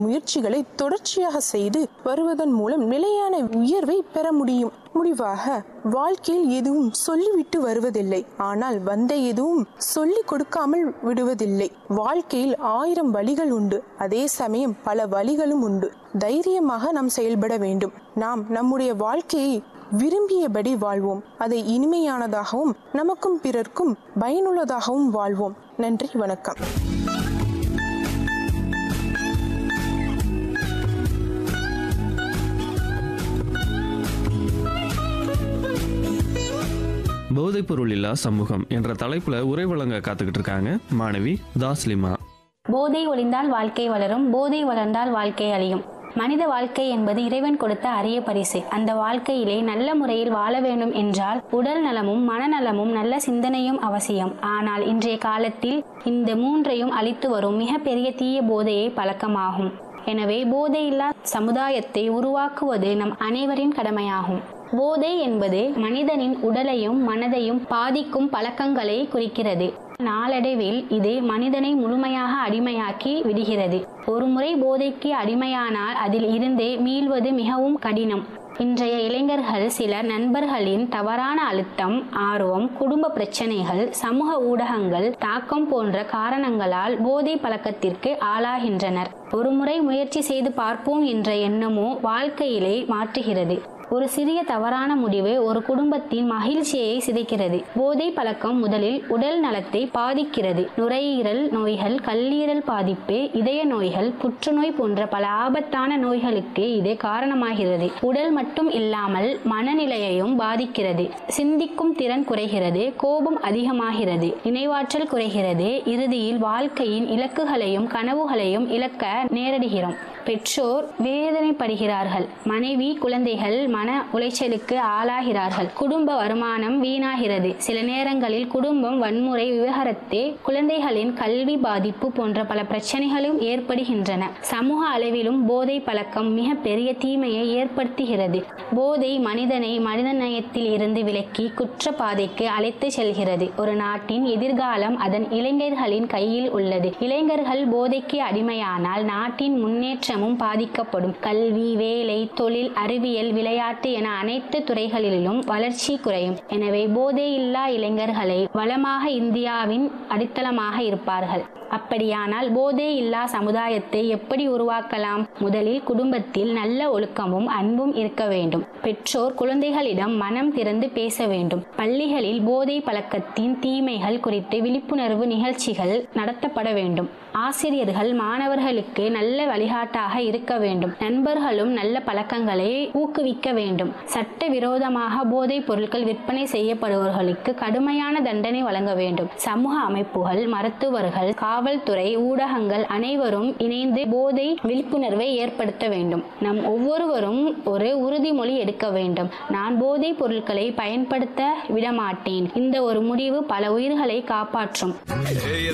முயற்சிகளை தொடர்ச்சியாக செய்து வருவதன் மூலம் நிலையான உயர்வை பெற முடியும் முடிவாக வாழ்க்கையில் எதுவும் சொல்லிவிட்டு வருவதில்லை ஆனால் வந்த எதுவும் சொல்லிக் கொடுக்காமல் விடுவதில்லை வாழ்க்கையில் ஆயிரம் வழிகள் உண்டு அதே சமயம் பல வழிகளும் உண்டு தைரியமாக நாம் செயல்பட வேண்டும் நாம் நம்முடைய வாழ்க்கையை விரும்பியபடி வாழ்வோம் அதை இனிமையானதாகவும் நமக்கும் பிறர்க்கும் பயனுள்ளதாகவும் வாழ்வோம் நன்றி வணக்கம் போதைப்பொருள் இல்லா சமூகம் என்ற தலைப்புல உரை வழங்க காத்துக்கிட்டு இருக்காங்க மாணவி தாஸ்லிமா போதை ஒளிந்தால் வாழ்க்கை வளரும் போதை வளர்ந்தால் வாழ்க்கை அழியும் மனித வாழ்க்கை என்பது இறைவன் கொடுத்த அரிய பரிசு அந்த வாழ்க்கையிலே நல்ல முறையில் வாழ வேண்டும் என்றால் உடல் நலமும் மனநலமும் நல்ல சிந்தனையும் அவசியம் ஆனால் இன்றைய காலத்தில் இந்த மூன்றையும் அளித்து வரும் மிகப்பெரிய தீய போதையே பழக்கமாகும் எனவே போதையில்லா சமுதாயத்தை உருவாக்குவது நம் அனைவரின் கடமையாகும் போதை என்பது மனிதனின் உடலையும் மனதையும் பாதிக்கும் பழக்கங்களை குறிக்கிறது நாளடைவில் இது மனிதனை முழுமையாக அடிமையாக்கி விடுகிறது ஒருமுறை போதைக்கு அடிமையானால் அதில் இருந்து மீள்வது மிகவும் கடினம் இன்றைய இளைஞர்கள் சிலர் நண்பர்களின் தவறான அழுத்தம் ஆர்வம் குடும்ப பிரச்சனைகள் சமூக ஊடகங்கள் தாக்கம் போன்ற காரணங்களால் போதை பழக்கத்திற்கு ஆளாகின்றனர் ஒருமுறை முயற்சி செய்து பார்ப்போம் என்ற எண்ணமோ வாழ்க்கையிலே மாற்றுகிறது ஒரு சிறிய தவறான முடிவு ஒரு குடும்பத்தின் மகிழ்ச்சியை சிதைக்கிறது போதை பழக்கம் முதலில் உடல் நலத்தை பாதிக்கிறது நுரையீரல் நோய்கள் கல்லீரல் பாதிப்பு இதய நோய்கள் புற்றுநோய் போன்ற பல ஆபத்தான நோய்களுக்கு இது காரணமாகிறது உடல் மட்டும் இல்லாமல் மனநிலையையும் பாதிக்கிறது சிந்திக்கும் திறன் குறைகிறது கோபம் அதிகமாகிறது நினைவாற்றல் குறைகிறது இறுதியில் வாழ்க்கையின் இலக்குகளையும் கனவுகளையும் இழக்க நேரிடுகிறோம் பெற்றோர் வேதனைப்படுகிறார்கள் மனைவி குழந்தைகள் மன உளைச்சலுக்கு ஆளாகிறார்கள் குடும்ப வருமானம் வீணாகிறது சில நேரங்களில் குடும்பம் வன்முறை விவகாரத்து குழந்தைகளின் கல்வி பாதிப்பு போன்ற பல பிரச்சனைகளும் ஏற்படுகின்றன சமூக அளவிலும் போதை பழக்கம் மிக பெரிய தீமையை ஏற்படுத்துகிறது போதை மனிதனை மனித நயத்தில் இருந்து விலக்கி குற்ற பாதைக்கு அழைத்து செல்கிறது ஒரு நாட்டின் எதிர்காலம் அதன் இளைஞர்களின் கையில் உள்ளது இளைஞர்கள் போதைக்கு அடிமையானால் நாட்டின் முன்னேற்றமும் பாதிக்கப்படும் கல்வி வேலை தொழில் அறிவியல் விளையாட்டு என அனைத்து துறைகளிலும் வளர்ச்சி குறையும் எனவே போதையில்லா இளைஞர்களை வளமாக இந்தியாவின் அடித்தளமாக இருப்பார்கள் அப்படியானால் போதை இல்லா சமுதாயத்தை எப்படி உருவாக்கலாம் முதலில் குடும்பத்தில் நல்ல ஒழுக்கமும் அன்பும் இருக்க வேண்டும் பெற்றோர் குழந்தைகளிடம் மனம் திறந்து பேச வேண்டும் பள்ளிகளில் போதை பழக்கத்தின் தீமைகள் குறித்து விழிப்புணர்வு நிகழ்ச்சிகள் நடத்தப்பட வேண்டும் ஆசிரியர்கள் மாணவர்களுக்கு நல்ல வழிகாட்டாக இருக்க வேண்டும் நண்பர்களும் நல்ல பழக்கங்களை ஊக்குவிக்க வேண்டும் சட்ட விரோதமாக போதைப் பொருட்கள் விற்பனை செய்யப்படுபவர்களுக்கு கடுமையான தண்டனை வழங்க வேண்டும் சமூக அமைப்புகள் மருத்துவர்கள் காவல்துறை ஊடகங்கள் அனைவரும் இணைந்து போதை விழிப்புணர்வை ஏற்படுத்த வேண்டும் நம் ஒவ்வொருவரும் ஒரு உறுதிமொழி எடுக்க வேண்டும் நான் போதைப் பொருட்களை பயன்படுத்த விடமாட்டேன் இந்த ஒரு முடிவு பல உயிர்களை காப்பாற்றும்